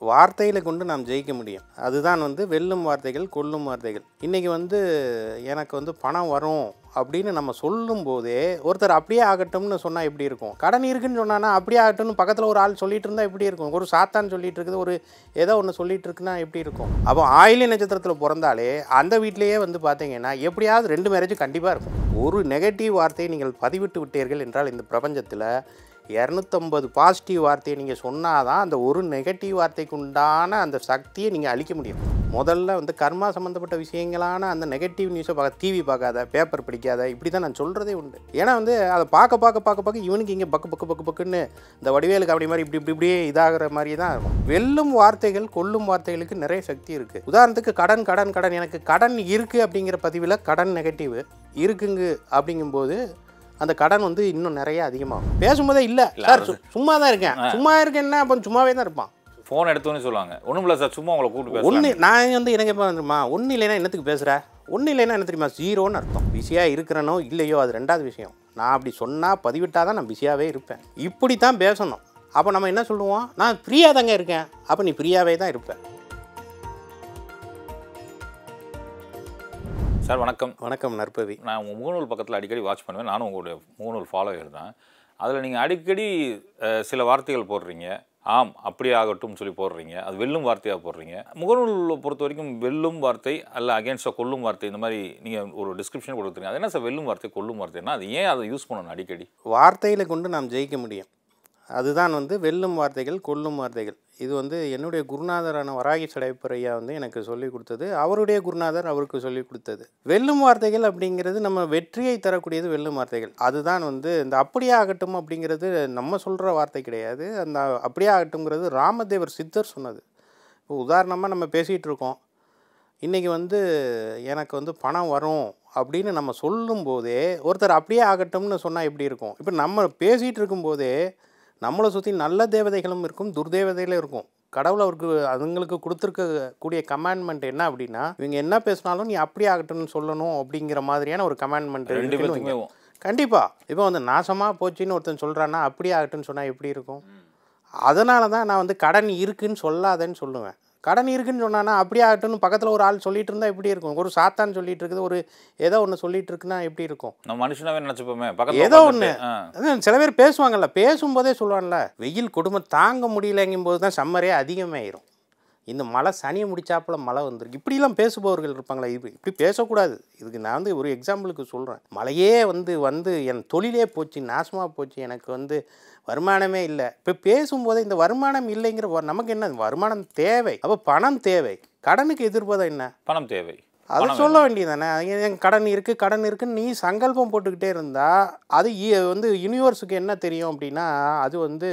வார்த்தையில் கொண்டு நாம் ஜெயிக்க முடியும் அதுதான் வந்து வெல்லும் வார்த்தைகள் கொல்லும் வார்த்தைகள் இன்றைக்கி வந்து எனக்கு வந்து பணம் வரும் அப்படின்னு நம்ம சொல்லும் போதே ஒருத்தர் அப்படியே ஆகட்டும்னு சொன்னால் எப்படி இருக்கும் கடன் இருக்குன்னு சொன்னானா அப்படியே ஆகட்டும்னு பக்கத்தில் ஒரு ஆள் சொல்லிட்டு இருந்தால் எப்படி இருக்கும் ஒரு சாத்தான் சொல்லிட்டு இருக்குது ஒரு ஏதோ ஒன்று சொல்லிட்டு இருக்குன்னா எப்படி இருக்கும் அப்போ ஆயிலி நட்சத்திரத்தில் பிறந்தாலே அந்த வீட்டிலேயே வந்து பார்த்தீங்கன்னா எப்படியாவது ரெண்டு மேரேஜ் கண்டிப்பாக இருக்கும் ஒரு நெகட்டிவ் வார்த்தையை நீங்கள் பதிவிட்டு விட்டீர்கள் என்றால் இந்த பிரபஞ்சத்தில் இரநூத்தம்பது பாசிட்டிவ் வார்த்தையை நீங்கள் சொன்னால் தான் அந்த ஒரு நெகட்டிவ் வார்த்தைக்கு உண்டான அந்த சக்தியை நீங்கள் அழிக்க முடியும் முதல்ல வந்து கர்மா சம்மந்தப்பட்ட விஷயங்களான அந்த நெகட்டிவ் நியூஸை பார்க்க டிவி பார்க்காத பேப்பர் படிக்காத இப்படி தான் நான் சொல்கிறதே உண்டு ஏன்னா வந்து அதை பார்க்க பார்க்க பார்க்க பார்க்க இவனுக்கு இங்கே பக்கு பக்கு பக்கு பக்குன்னு இந்த வடிவேலுக்கு அப்படி மாதிரி இப்படி இப்படி இப்படியே இதாகிற மாதிரி தான் இருக்கும் வெல்லும் வார்த்தைகள் கொல்லும் வார்த்தைகளுக்கு நிறைய சக்தி இருக்குது உதாரணத்துக்கு கடன் கடன் கடன் எனக்கு கடன் இருக்குது அப்படிங்கிற பதிவில் கடன் நெகட்டிவ் இருக்குங்க அப்படிங்கும்போது அந்த கடன் வந்து இன்னும் நிறைய அதிகமாகும் பேசும்போதே இல்லை சார் சு- சும்மா தான் இருக்கேன் சும்மா இருக்கேன்னா அப்போ சும்மாவே தான் இருப்பான் ஃபோன் எடுத்தோன்னு சொல்லுவாங்க ஒன்றும் இல்லை சார் சும்மா உங்களை கூப்பிட்டு பேசலாம் ஒன்று நான் வந்து எனக்கு எப்போ வந்துருமா ஒன்றும் இல்லைன்னா என்னத்துக்கு பேசுகிற ஒன்றும் இல்லைன்னா என்ன தெரியுமா ஜீரோன்னு அர்த்தம் பிஸியாக இருக்கிறனோ இல்லையோ அது ரெண்டாவது விஷயம் நான் அப்படி சொன்னால் பதிவிட்டால் தான் நான் பிஸியாகவே இருப்பேன் இப்படி தான் பேசணும் அப்போ நம்ம என்ன சொல்லுவோம் நான் ஃப்ரீயாக தாங்க இருக்கேன் அப்போ நீ ஃப்ரீயாகவே தான் இருப்பேன் சார் வணக்கம் வணக்கம் நற்பவி நான் உங்கள் முகநூல் பக்கத்தில் அடிக்கடி வாட்ச் பண்ணுவேன் நானும் உங்களுடைய முகநூல் ஃபாலோவர் தான் அதில் நீங்கள் அடிக்கடி அஹ், சில வார்த்தைகள் போடுறீங்க ஆம் அப்படியே ஆகட்டும் சொல்லி போடுறீங்க அது வெல்லும் வார்த்தையாக போடுறீங்க முகநூலை பொறுத்த வரைக்கும் வெல்லும் வார்த்தை அல்ல அகேன்ஸ்டாக கொல்லும் வார்த்தை இந்த மாதிரி நீங்கள் ஒரு டிஸ்கிரிப்ஷன் கொடுத்துருங்க அது என்ன சார் வெல்லும் வார்த்தை கொல்லும் வார்த்தைன்னா அது ஏன் அதை யூஸ் பண்ணணும் அடிக்கடி வார்த்தைகளை கொண்டு நாம் ஜெயிக்க முடியும் அதுதான் வந்து வெல்லும் வார்த்தைகள் கொல்லும் வார்த்தைகள் இது வந்து என்னுடைய குருநாதரான வராகி சடைப்பரையா வந்து எனக்கு சொல்லிக் கொடுத்தது அவருடைய குருநாதர் அவருக்கு சொல்லிக் கொடுத்தது வெல்லும் வார்த்தைகள் அப்படிங்கிறது நம்ம வெற்றியை தரக்கூடியது வெல்லும் வார்த்தைகள் அதுதான் வந்து இந்த அப்படியே ஆகட்டும் அப்படிங்கிறது நம்ம சொல்கிற வார்த்தை கிடையாது அந்த அப்படியே ஆகட்டும்ங்கிறது ராமதேவர் சித்தர் சொன்னது இப்போ உதாரணமாக நம்ம பேசிகிட்டு இருக்கோம் இன்றைக்கி வந்து எனக்கு வந்து பணம் வரும் அப்படின்னு நம்ம சொல்லும்போதே ஒருத்தர் அப்படியே ஆகட்டும்னு சொன்னால் எப்படி இருக்கும் இப்போ நம்ம பேசிகிட்டு இருக்கும்போதே நம்மளை சுற்றி நல்ல தேவதைகளும் இருக்கும் துர்தேவதைகளும் இருக்கும் கடவுள் அவருக்கு அதுங்களுக்கு கொடுத்துருக்க கூடிய கமாண்ட்மெண்ட் என்ன அப்படின்னா இவங்க என்ன பேசினாலும் நீ அப்படியே ஆகட்டும்னு சொல்லணும் அப்படிங்கிற மாதிரியான ஒரு கமாண்ட்மெண்ட் ரெண்டு பேருக்குமே கண்டிப்பாக இப்போ வந்து நாசமாக போச்சுன்னு ஒருத்தன் சொல்கிறான்னா அப்படியே ஆகட்டும்னு சொன்னால் எப்படி இருக்கும் அதனால தான் நான் வந்து கடன் இருக்குன்னு சொல்லாதேன்னு சொல்லுவேன் கடன் இருக்குன்னு சொன்னானா அப்படியே ஆகட்டும்னு பக்கத்தில் ஒரு ஆள் சொல்லிட்டு இருந்தால் எப்படி இருக்கும் ஒரு சாத்தான் சொல்லிட்டு இருக்குது ஒரு ஏதோ ஒன்று சொல்லிட்டு இருக்குன்னா எப்படி இருக்கும் நம்ம மனுஷனாவே நினச்சிப்போமே பக்கத்தில் ஏதோ உட்கார்ந்துட்டு, ஒண்ணு. ஆ அதான் சில பேர் பேசுவாங்கல்ல பேசும்போதே சொல்லுவான்ல வெயில் கொடுமை தாங்க முடியலைங்கும் போது தான் சம்மரே அதிகமாயிரும் இந்த மழை சனியை முடிச்சாப்புல மழை வந்துருக்கு இப்படிலாம் பேசுபவர்கள் இருப்பாங்களா இது இப்படி பேசக்கூடாது இதுக்கு நான் வந்து ஒரு எக்ஸாம்பிளுக்கு சொல்கிறேன் மழையே வந்து வந்து என் தொழிலே போச்சு நாசமாக போச்சு எனக்கு வந்து வருமானமே இல்லை இப்போ பேசும்போதே இந்த வருமானம் இல்லைங்கிற வ- நமக்கு என்ன வருமானம் தேவை அப்போ பணம் தேவை கடனுக்கு எதிர்ப்பதம் என்ன பணம் தேவை அதை சொல்ல வேண்டியதானே என் கடன் இருக்குது கடன் இருக்குன்னு நீ சங்கல்பம் போட்டுக்கிட்டே இருந்தா அது இ- வந்து யூனிவர்ஸுக்கு என்ன தெரியும் அப்படின்னா அது வந்து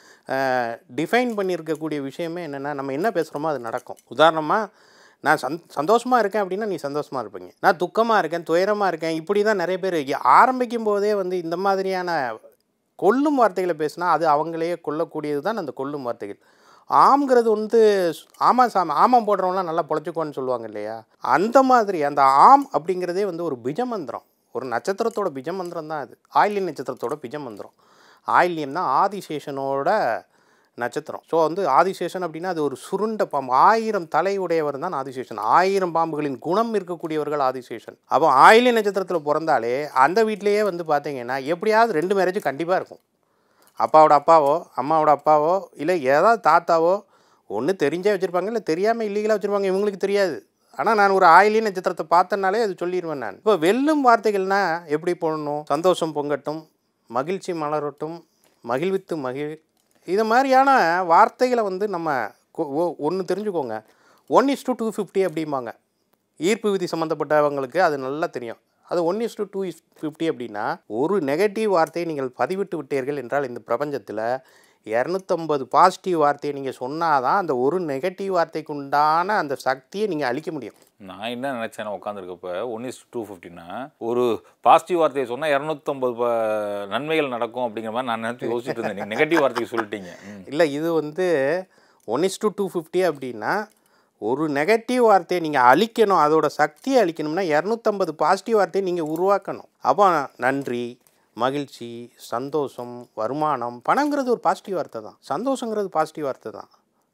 டிஃபைன் பண்ணியிருக்கக்கூடிய விஷயமே என்னென்னா நம்ம என்ன பேசுகிறோமோ அது நடக்கும் உதாரணமாக நான் சந் சந்தோஷமாக இருக்கேன் அப்படின்னா நீ சந்தோஷமாக இருப்பீங்க நான் துக்கமாக இருக்கேன் துயரமாக இருக்கேன் இப்படி தான் நிறைய பேர் ஆரம்பிக்கும் போதே வந்து இந்த மாதிரியான கொல்லும் வார்த்தைகளை பேசினா அது அவங்களையே கொல்லக்கூடியது தான் அந்த கொல்லும் வார்த்தைகள் ஆம்ங்கிறது வந்து ஸ்- ஆமா சாமி ஆமாம் போடுறவங்களாம் நல்லா பொழைச்சிக்கோன்னு சொல்லுவாங்க இல்லையா அந்த மாதிரி அந்த ஆம் அப்படிங்கிறதே வந்து ஒரு பிஜமந்திரம் ஒரு நட்சத்திரத்தோட பிஜமந்திரம் தான் அது ஆயில்யம் நட்சத்திரத்தோட பிஜமந்திரம் ஆயில்யம் தான் ஆதிசேஷனோட நட்சத்திரம் ஸோ வந்து ஆதிசேஷன் அப்படின்னா அது ஒரு சுருண்ட பாம்பு ஆயிரம் தலை உடையவர் தான் ஆதிசேஷன் ஆயிரம் பாம்புகளின் குணம் இருக்கக்கூடியவர்கள் ஆதிசேஷன் அப்போ ஆயில்ய நட்சத்திரத்தில் பிறந்தாலே அந்த வீட்டிலேயே வந்து பார்த்தீங்கன்னா எப்படியாவது ரெண்டு மேரேஜ் கண்டிப்பாக இருக்கும் அப்பாவோட அப்பாவோ அம்மாவோட அப்பாவோ இல்லை ஏதாவது தாத்தாவோ ஒன்று தெரிஞ்சே வச்சுருப்பாங்க இல்லை தெரியாமல் இல்லீகலாக வச்சுருப்பாங்க இவங்களுக்கு தெரியாது ஆனால் நான் ஒரு ஆயிலிய நட்சத்திரத்தை பார்த்தனாலே அது சொல்லிடுவேன் நான் இப்போ வெல்லும் வார்த்தைகள்னா எப்படி போடணும் சந்தோஷம் பொங்கட்டும் மகிழ்ச்சி மலரட்டும் மகிழ்வித்து மகிழ் இது மாதிரியான வார்த்தைகளை வந்து நம்ம ஒன்று தெரிஞ்சுக்கோங்க one is to two fifty அப்படிம்பாங்க ஈர்ப்பு விதி சம்மந்தப்பட்டவங்களுக்கு அது நல்லா தெரியும் அது one is to two is fifty அப்படின்னா ஒரு நெகட்டிவ் வார்த்தையை நீங்கள் பதிவிட்டு விட்டீர்கள் என்றால் இந்த பிரபஞ்சத்தில் இரநூத்தம்பது பாசிட்டிவ் வார்த்தையை நீங்கள் சொன்னால் தான் அந்த ஒரு நெகட்டிவ் வார்த்தைக்கு உண்டான அந்த சக்தியை நீங்கள் அழிக்க முடியும் நான் என்ன நினச்சேன் உட்காந்துருக்கப்ப ஒன் இஸ் டூ ஃபிஃப்டினா ஒரு பாசிட்டிவ் வார்த்தையை சொன்னால் இரநூத்தம்பது நன்மைகள் நடக்கும் அப்படிங்கிற மாதிரி நான் நினச்சி யோசிச்சுட்டு இருந்தேன் நீங்கள் நெகட்டிவ் வார்த்தைக்கு சொல்லிட்டீங்க ம். இல்லை இது வந்து one is to two fifty அப்படின்னா ஒரு நெகட்டிவ் வார்த்தையை நீங்கள் அழிக்கணும் அதோட சக்தியை அழிக்கணும்னா இரநூத்தம்பது பாசிட்டிவ் வார்த்தையை நீங்கள் உருவாக்கணும் அப்போ நன்றி மகிழ்ச்சி சந்தோஷம் வருமானம் பணங்கிறது ஒரு பாசிட்டிவ் வார்த்தை தான் சந்தோஷங்கிறது பாசிட்டிவ் வார்த்தை தான்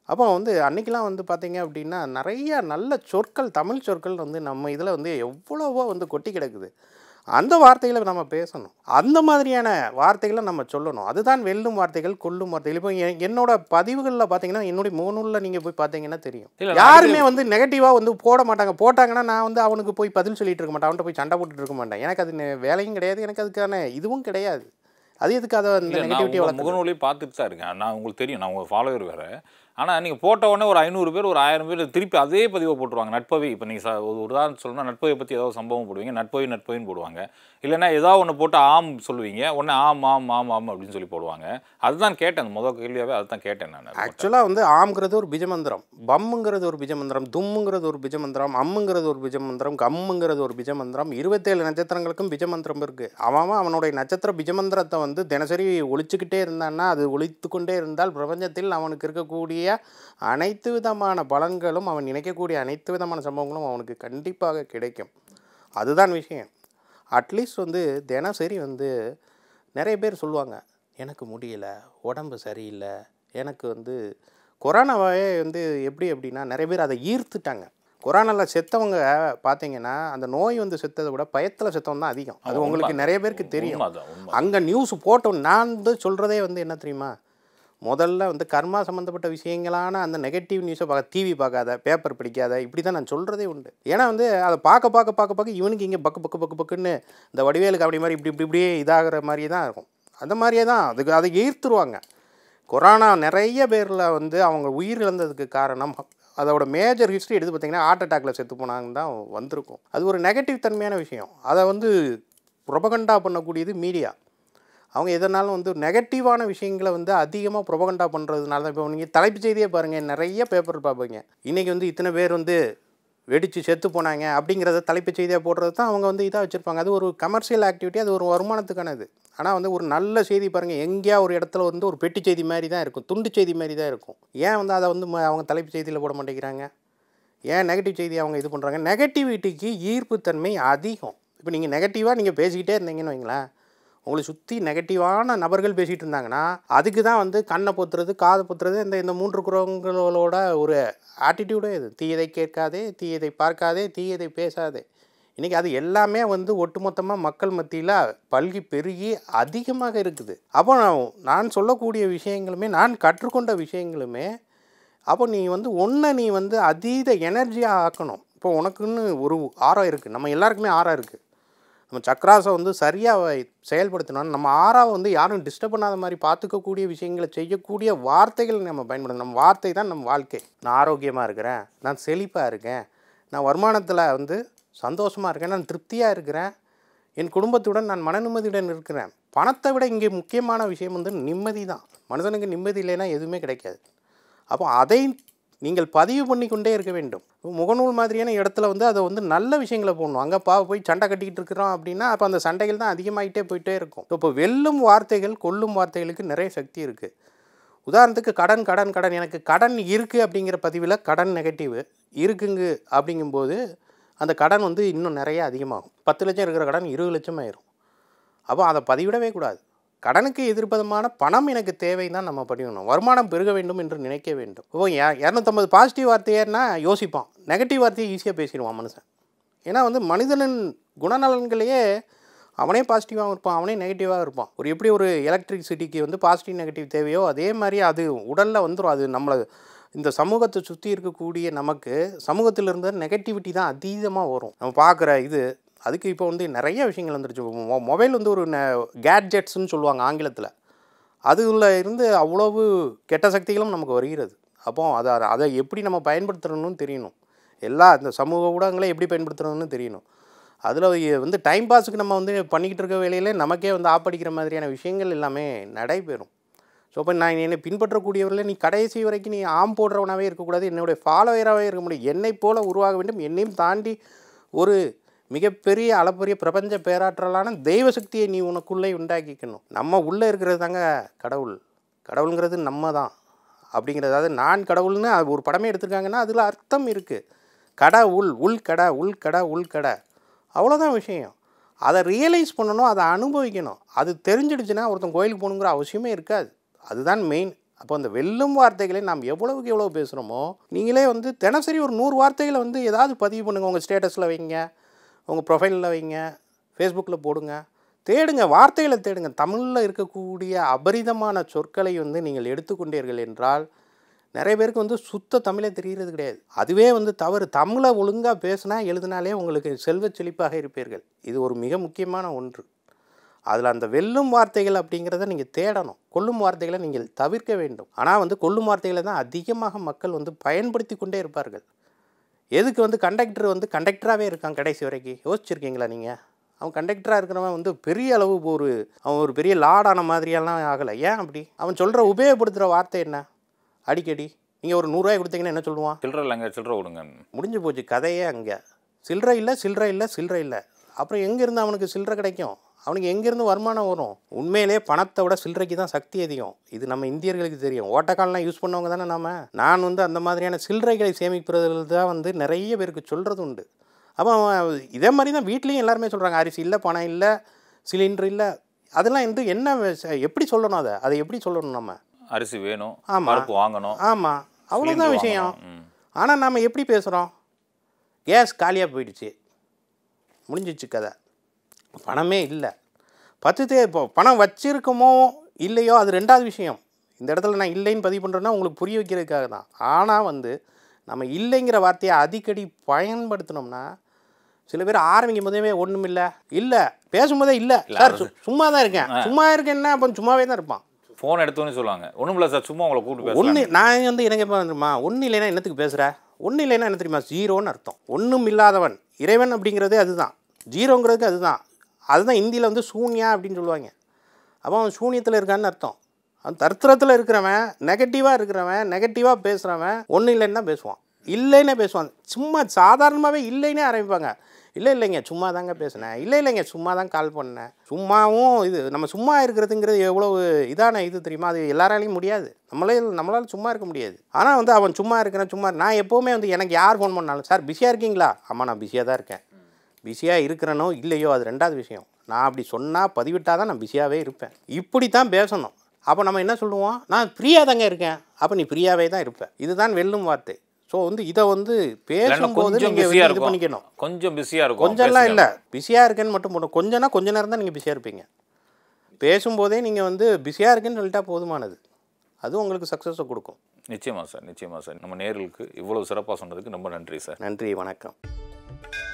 அப்போ வந்து அன்னைக்கெலாம் வந்து பார்த்தீங்க அப்படின்னா நிறைய நல்ல சொற்கள் தமிழ் சொற்கள் வந்து நம்ம இதில் வந்து எவ்வளவோ வந்து கொட்டி கிடக்குது அந்த வார்த்தைகளை நம்ம பேசணும் அந்த மாதிரியான வார்த்தைகளை நம்ம சொல்லணும் அதுதான் வெல்லும் வார்த்தைகள் கொல்லும் வார்த்தைகள் இப்போ என்- என்னோட பதிவுகளில் பார்த்தீங்கன்னா என்னுடைய மூணூலில் நீங்கள் போய் பார்த்தீங்கன்னா தெரியும் இல்ல, யாருமே வந்து நெகட்டிவாக வந்து போட மாட்டாங்க போட்டாங்கன்னா நான் வந்து அவனுக்கு போய் பதில் சொல்லிட்டு இருக்க மாட்டேன் அவன்கிட்ட போய் சண்டை போட்டுட்டு இருக்க மாட்டேன் எனக்கு அது நெ- வேலையும் கிடையாது எனக்கு அதுக்கான இதுவும் கிடையாது அது எதுக்கு அதை அந்த இல்லை நான் நெகட்டிவிட்டி உங்கள் வளர்க்கணும் முகநூலையும் பார்த்துட்டு தான் இருக்கேன் நான் உங்களுக்கு தெரியும் நான் உங்கள் ஃபாலோவர் வேறு ஆனால் நீங்கள் போட்ட உடனே ஒரு ஐநூறு பேர் ஒரு ஆயிரம் பேர் திருப்பி அதே பதிவை போட்டுருவாங்க நட்பவி இப்போ நீங்கள் ஒரு உதாரணம் சொல்லணும்னா நட்பவை பற்றி ஏதாவது சம்பவம் போடுவீங்க நட்பவி நட்பவின்னு போடுவாங்க இல்லைன்னா ஏதாவது ஒன்று போட்டு ஆம் சொல்லுவீங்க உடனே ஆம் ஆம் ஆம் ஆம் அப்படின்னு சொல்லி போடுவாங்க அதுதான் கேட்டேன் அந்த முதல் கேள்வியாகவே அதுதான் கேட்டேன் நான் ஆக்சுவலாக வந்து ஆம்ங்கிறது ஒரு பிஜமந்திரம் பம்முங்கிறது ஒரு பிஜமந்திரம் தும்முங்கிறது ஒரு பிஜமந்திரம் அம்முங்கிறது ஒரு பிஜமந்திரம் கம்முங்கிறது ஒரு பிஜமந்திரம் இருபத்தேழு நட்சத்திரங்களுக்கும் பிஜமந்திரம் இருக்குது அவன் அவன் அவனுடைய நட்சத்திர பிஜமந்திரத்தை வந்து தினசரி ஒழிச்சுக்கிட்டே இருந்தான்னா அது ஒழித்து கொண்டே இருந்தால் பிரபஞ்சத்தில் அவனுக்கு இருக்கக்கூடிய அனைத்து விதமான பலன்களும் அவன் நினைக்கக்கூடிய அனைத்து விதமான சம்பவங்களும் அவனுக்கு கண்டிப்பாக கிடைக்கும் அதுதான் விஷயம் அட்லீஸ்ட் வந்து தினசரி வந்து நிறைய பேர் சொல்லுவாங்க எனக்கு முடியல உடம்பு சரியில்லை எனக்கு வந்து கொரோனாவே வந்து எப்படி அப்படின்னா நிறைய பேர் அதை ஈர்த்துட்டாங்க கொரோனாவில் செத்தவங்க பார்த்தீங்கன்னா அந்த நோய் வந்து செத்ததை விட பயத்தில் செத்தவன் தான் அதிகம் அது உங்களுக்கு நிறைய பேருக்கு தெரியும் உண்மைதான் உண்மை அங்கே நியூஸ் போட்டோம் நான் வந்து சொல்கிறதே வந்து என்ன தெரியுமா முதல்ல வந்து கர்மா சம்மந்தப்பட்ட விஷயங்களான அந்த நெகட்டிவ் நியூஸை பார்க்க டிவி பார்க்காத பேப்பர் படிக்காத இப்படி தான் நான் சொல்கிறதே உண்டு ஏன்னா வந்து அதை பார்க்க பார்க்க பார்க்க பார்க்க இவனுக்கு இங்கே பக்கு பக்கு பக்கு பக்குன்னு இந்த வடிவேலுக்கு அப்படி மாதிரி இப்படி இப்படி இப்படியே இதாகிற மாதிரியே தான் இருக்கும் அந்த மாதிரியே தான் அதுக்கு அதை ஈர்த்துருவாங்க கொரோனா நிறைய பேரில் வந்து அவங்க உயிர் இழந்ததுக்கு காரணம் அதோட மேஜர் ஹிஸ்ட்ரி எடுத்து பார்த்தீங்கன்னா ஹார்ட் அட்டாக்ல செத்து போனாங்கன்னு தான் வந்திருக்கும் அது ஒரு நெகட்டிவ் தன்மையான விஷயம் அதை வந்து ப்ரொபகண்டா பண்ணக்கூடியது மீடியா அவங்க எதனாலும் வந்து நெகட்டிவான விஷயங்களை வந்து அதிகமாக ப்ரொபகண்டா பண்ணுறதுனால தான் இப்போ நீங்கள் தலைப்புச் செய்தியே பாருங்கள் நிறைய பேப்பர் பார்ப்பீங்க இன்றைக்கி வந்து இத்தனை பேர் வந்து வெடித்து செத்து போனாங்க அப்படிங்கிறத தலைப்புச் செய்தியாக போடுறது தான் அவங்க வந்து இதாக வச்சுருப்பாங்க அது ஒரு கமர்ஷியல் ஆக்டிவிட்டி அது ஒரு வருமானத்துக்கானது ஆனால் வந்து ஒரு நல்ல செய்தி பாருங்கள் எங்கேயா ஒரு இடத்துல வந்து ஒரு பெட்டி செய்தி மாதிரி தான் இருக்கும் துண்டு செய்தி மாதிரி தான் இருக்கும் ஏன் வந்து அதை வந்து ம- அவங்க தலைப்புச் செய்தியில் போட மாட்டேங்கிறாங்க ஏன் நெகட்டிவ் செய்தி அவங்க இது பண்ணுறாங்க நெகட்டிவிட்டிக்கு ஈர்ப்புத்தன்மை அதிகம் இப்போ நீங்கள் நெகட்டிவாக நீங்கள் பேசிக்கிட்டே இருந்தீங்கன்னு வைங்களேன் உங்களை சுற்றி நெகட்டிவான நபர்கள் பேசிகிட்டு இருந்தாங்கன்னா அதுக்கு தான் வந்து கண்ணை பொத்துறது காதை பொத்துறது இந்த இந்த மூன்று குரங்களோட ஒரு ஆட்டிடியூடே இது தீயதை கேட்காதே தீயதை பார்க்காதே தீயதை பேசாதே இன்றைக்கி அது எல்லாமே வந்து ஒட்டுமொத்தமாக மக்கள் மத்தியில் பல்கி பெருகி அதிகமாக இருக்குது அப்போ நான் நான் சொல்லக்கூடிய விஷயங்களுமே நான் கற்றுக்கொண்ட விஷயங்களுமே அப்போ நீ வந்து ஒன்றை நீ வந்து அதீத எனர்ஜியாக ஆக்கணும் இப்போ உனக்குன்னு ஒரு ஆரம் இருக்குது நம்ம எல்லாருக்குமே ஆரம் இருக்குது நம்ம சக்கராசை வந்து சரியாக செயல்படுத்தணும் நம்ம ஆறாவை வந்து யாரும் டிஸ்டர்ப் பண்ணாத மாதிரி பார்த்துக்கக்கூடிய விஷயங்களை செய்யக்கூடிய வார்த்தைகள் நம்ம பயன்படுத்தணும் நம்ம வார்த்தை தான் நம்ம வாழ்க்கை நான் ஆரோக்கியமாக இருக்கிறேன் நான் செழிப்பாக இருக்கேன் நான் வருமானத்தில் வந்து சந்தோஷமாக இருக்கேன் நான் திருப்தியாக இருக்கிறேன் என் குடும்பத்துடன் நான் மன நிம்மதியுடன் இருக்கிறேன் பணத்தை விட இங்கே முக்கியமான விஷயம் வந்து நிம்மதி தான் மனுஷனுக்கு நிம்மதி இல்லைன்னா எதுவுமே கிடைக்காது அப்போ அதை நீங்கள் பதிவு பண்ணி கொண்டே இருக்க வேண்டும் இப்போ முகநூல் மாதிரியான இடத்துல வந்து அதை வந்து நல்ல விஷயங்களை போடணும் அங்கே பா போய் சண்டை கட்டிக்கிட்டு இருக்கிறோம் அப்படின்னா அப்போ அந்த சண்டைகள் தான் அதிகமாகிட்டே போயிட்டே இருக்கும் இப்போ வெல்லும் வார்த்தைகள் கொல்லும் வார்த்தைகளுக்கு நிறைய சக்தி இருக்குது உதாரணத்துக்கு கடன் கடன் கடன் எனக்கு கடன் இருக்குது அப்படிங்கிற பதிவில் கடன் நெகட்டிவ் இருக்குங்க அப்படிங்கும்போது அந்த கடன் வந்து இன்னும் நிறைய அதிகமாகும் பத்து லட்சம் இருக்கிற கடன் இருபது லட்சம் ஆயிரும் அப்போ அதை பதிவிடவே கூடாது கடனுக்கு எதிர்ப்பதமான பணம் எனக்கு தேவை தான் நம்ம படிக்கணும் வருமானம் பெருக வேண்டும் என்று நினைக்க வேண்டும் இப்போ இ- இரநூத்தம்பது பாசிட்டிவ் வார்த்தையன்னா யோசிப்பான் நெகட்டிவ் வார்த்தையை ஈஸியாக பேசிடுவான் மனுஷன் ஏன்னா வந்து மனிதனின் குணநலன்களையே அவனே பாசிட்டிவாகவும் இருப்பான் அவனே நெகட்டிவாக இருப்பான் ஒரு எப்படி ஒரு எலக்ட்ரிசிட்டிக்கு வந்து பாசிட்டிவ் நெகட்டிவ் தேவையோ அதே மாதிரி அது உடலில் வந்துடும் அது நம்மளை இந்த சமூகத்தை சுற்றி இருக்கக்கூடிய நமக்கு சமூகத்தில் இருந்த நெகட்டிவிட்டி தான் அதீதமாக வரும் நம்ம பார்க்குற இது அதுக்கு இப்போ வந்து நிறைய விஷயங்கள் வந்துருச்சு மொ- மொபைல் வந்து ஒரு கேட்ஜெட்ஸ்னு சொல்லுவாங்க ஆங்கிலத்தில் அதுல இருந்து அவ்வளவு கெட்ட சக்திகளும் நமக்கு வருகிறது அப்போ அதை அதை எப்படி நம்ம பயன்படுத்துறணும்னு தெரியணும் எல்லா இந்த சமூக ஊடகங்களை எப்படி பயன்படுத்துறதுன்னு தெரியணும் அதில் வந்து டைம் பாஸுக்கு நம்ம வந்து பண்ணிக்கிட்டு இருக்க வேலையிலே நமக்கே வந்து ஆப்படிக்கிற மாதிரியான விஷயங்கள் எல்லாமே நடைபெறும் ஸோ இப்போ நான் என்னை பின்பற்றக்கூடியவர்களே நீ கடைசி வரைக்கும் நீ ஆம் போடுறவனாகவே இருக்கக்கூடாது என்னுடைய ஃபாலோவராகவே இருக்க முடியும் என்னை போல உருவாக வேண்டும் என்னையும் தாண்டி ஒரு மிகப்பெரிய அளப்பரிய பிரபஞ்ச பேராற்றலான தெய்வ சக்தியை நீ உனக்குள்ளே உண்டாக்கிக்கணும் நம்ம உள்ளே இருக்கிறது தாங்க கடவுள் கடவுளுங்கிறது நம்ம தான் அப்படிங்கிறது அதாவது நான் கடவுள்னு அது ஒரு படமே எடுத்திருக்காங்கன்னா அதில் அர்த்தம் இருக்குது கடை உள் உள் கடை உள் கடை உள் கடை அவ்வளோதான் விஷயம் அதை ரியலைஸ் பண்ணணும் அதை அனுபவிக்கணும் அது தெரிஞ்சிடுச்சுன்னா ஒருத்தன் கோயிலுக்கு போகணுங்கிற அவசியமே இருக்காது அதுதான் மெயின் அப்போ அந்த வெல்லும் வார்த்தைகளை நாம் எவ்வளவுக்கு எவ்வளோ பேசுகிறோமோ நீங்களே வந்து தினசரி ஒரு நூறு வார்த்தைகளை வந்து ஏதாவது பதிவு பண்ணுங்கள் உங்கள் ஸ்டேட்டஸில் வைங்க உங்கள் ப்ரொஃபைலில் வைங்க ஃபேஸ்புக்கில் போடுங்க தேடுங்க வார்த்தைகளை தேடுங்க தமிழில் இருக்கக்கூடிய அபரிதமான சொற்களை வந்து நீங்கள் எடுத்துக்கொண்டீர்கள் என்றால் நிறைய பேருக்கு வந்து சுத்த தமிழே தெரிகிறது கிடையாது அதுவே வந்து தவறு தமிழை ஒழுங்காக பேசினா எழுதினாலே உங்களுக்கு செல்வச் செழிப்பாக இருப்பீர்கள் இது ஒரு மிக முக்கியமான ஒன்று அதில் அந்த வெல்லும் வார்த்தைகள் அப்படிங்கிறத நீங்கள் தேடணும் கொல்லும் வார்த்தைகளை நீங்கள் தவிர்க்க வேண்டும் ஆனால் வந்து கொல்லும் வார்த்தைகளை தான் அதிகமாக மக்கள் வந்து பயன்படுத்தி கொண்டே இருப்பார்கள் எதுக்கு வந்து கண்டக்டர் வந்து கண்டக்டராகவே இருக்கான் கடைசி வரைக்கும் யோசிச்சிருக்கீங்களா நீங்கள் அவன் கண்டக்டராக இருக்கிறவன் வந்து பெரிய அளவு ஒரு அவன் ஒரு பெரிய லாடான மாதிரியெல்லாம் ஆகலை ஏன் அப்படி அவன் சொல்கிற உபயோகப்படுத்துகிற வார்த்தை என்ன அடிக்கடி நீங்கள் ஒரு நூறுரூவாய் கொடுத்தீங்கன்னா என்ன சொல்லுவான் சில்லற இல்லைங்க சில்லற விடுங்க முடிஞ்சு போச்சு கதையே அங்கே சில்லறை இல்லை சில்லறை இல்லை சில்லறை இல்லை அப்புறம் எங்கேருந்து அவனுக்கு சில்லறை கிடைக்கும் அவனுக்கு எங்கேருந்து வருமானம் வரும் உண்மையிலே பணத்தை விட சில்லறைக்கு தான் சக்தி அதிகம் இது நம்ம இந்தியர்களுக்கு தெரியும் ஓட்டக்கால்லாம் யூஸ் பண்ணவங்க தானே நாம நான் வந்து அந்த மாதிரியான சில்லறைகளை சேமிப்பதில் தான் வந்து நிறைய பேருக்கு சொல்கிறது உண்டு அப்போ அவன் இதே மாதிரி தான் வீட்லேயும் எல்லாருமே சொல்கிறாங்க அரிசி இல்லை பணம் இல்லை சிலிண்டர் இல்லை அதெல்லாம் வந்து என்ன ச- எப்படி சொல்லணும் அதை அதை எப்படி சொல்லணும் நம்ம அரிசி வேணும் ஆமா. பருப்பு வாங்கணும் ஆமாம் அவ்வளோதான் சிலிண்டர் விஷயம் வாங்கணும். ம். ஆனால் நாம் எப்படி பேசுகிறோம் கேஸ் காலியாக போயிடுச்சு முடிஞ்சிச்சு கதை பணமே இல்லை பத்து தே இப்போ பணம் வச்சிருக்கோமோ இல்லையோ அது ரெண்டாவது விஷயம் இந்த இடத்துல நான் இல்லைன்னு பதிவு பண்ணுறேன்னா உங்களுக்கு புரிய வைக்கிறதுக்காக தான் ஆனால் வந்து நம்ம இல்லைங்கிற வார்த்தையை அடிக்கடி பயன்படுத்தினோம்னா சில பேர் ஆரம்பிக்கும் போதே ஒன்றும் இல்லை இல்லை பேசும்போதே இல்லை சார் சு- சும்மா தான் இருக்கேன் சும்மா இருக்கேன்னா அப்போ சும்மாவே தான் இருப்பான் ஃபோன் எடுத்தோன்னு சொல்லுவாங்க ஒன்றும் இல்லை சார் சும்மா உங்களை கூப்பிட்டு ஒன்று பேசலாம் நான் வந்து எனக்கு எப்போ வந்துருமா ஒன்றும் இல்லைன்னா என்னத்துக்கு பேசுகிற ஒன்றும் இல்லைன்னா என்ன தெரியுமா ஜீரோன்னு அர்த்தம் ஒன்றும் இல்லாதவன் இறைவன் அப்படிங்கிறதே அதுதான் ஜீரோங்கிறதுக்கு அதுதான் அதுதான் இந்தியில் வந்து சூன்யா அப்படின்னு சொல்லுவாங்க அப்போ அவன் சூன்யத்தில் இருக்கான்னு அர்த்தம் அவன் தர்த்தரத்தில் இருக்கிறவன் நெகட்டிவாக இருக்கிறவன் நெகட்டிவாக பேசுகிறவன் ஒன்றும் இல்லைன்னா பேசுவான் இல்லைன்னே பேசுவான் சும்மா சாதாரணமாகவே இல்லைன்னே ஆரம்பிப்பாங்க இல்லை இல்லைங்க சும்மா தாங்க பேசினேன் இல்லை இல்லைங்க சும்மா தான் கால் பண்ணேன் சும்மாவும் இது நம்ம சும்மா இருக்கிறதுங்கிறது எவ்வளோ இதான இது தெரியுமா அது எல்லாராலையும் முடியாது நம்மளே நம்மளால சும்மா இருக்க முடியாது ஆனால் வந்து அவன் சும்மா இருக்கிறேன் சும்மா நான் எப்போவுமே வந்து எனக்கு யார் ஃபோன் பண்ணாலும் சார் பிஸியாக இருக்கீங்களா ஆமாம் நான் பிஸியாக தான் இருக்கேன் பிஸியாக இருக்கிறனோ இல்லையோ அது ரெண்டாவது விஷயம் நான் அப்படி சொன்னால் பதிவிட்டால் தான் நான் பிஸியாகவே இருப்பேன் இப்படி தான் பேசணும் அப்போ நம்ம என்ன சொல்லுவோம் நான் ஃப்ரீயாக தாங்க இருக்கேன் அப்போ நீ ஃப்ரீயாகவே தான் இருப்பேன் இதுதான் வெல்லும் வார்த்தை ஸோ வந்து இதை வந்து இல்லைன்னா பேசும்போது கொஞ்சம் நீங்கள் பிஸியாக இது இருக்கும் பண்ணிக்கணும் கொஞ்சம் பிஸியாக இருக்கும் கொஞ்சம்லாம் பேசுங்க. இல்லை பிஸியாக இருக்கேன்னு மட்டும் போடும் கொஞ்சம்னா கொஞ்ச நேரம் தான் நீங்கள் பிஸியாக இருப்பீங்க பேசும்போதே நீங்கள் வந்து பிஸியாக இருக்கேன்னு சொல்லிட்டா போதுமானது அது உங்களுக்கு சக்ஸஸை கொடுக்கும் நிச்சயமா சார் நிச்சயமா சார் நம்ம நேர்களுக்கு இவ்வளவு சிறப்பாக சொன்னதுக்கு ரொம்ப நன்றி சார் நன்றி வணக்கம்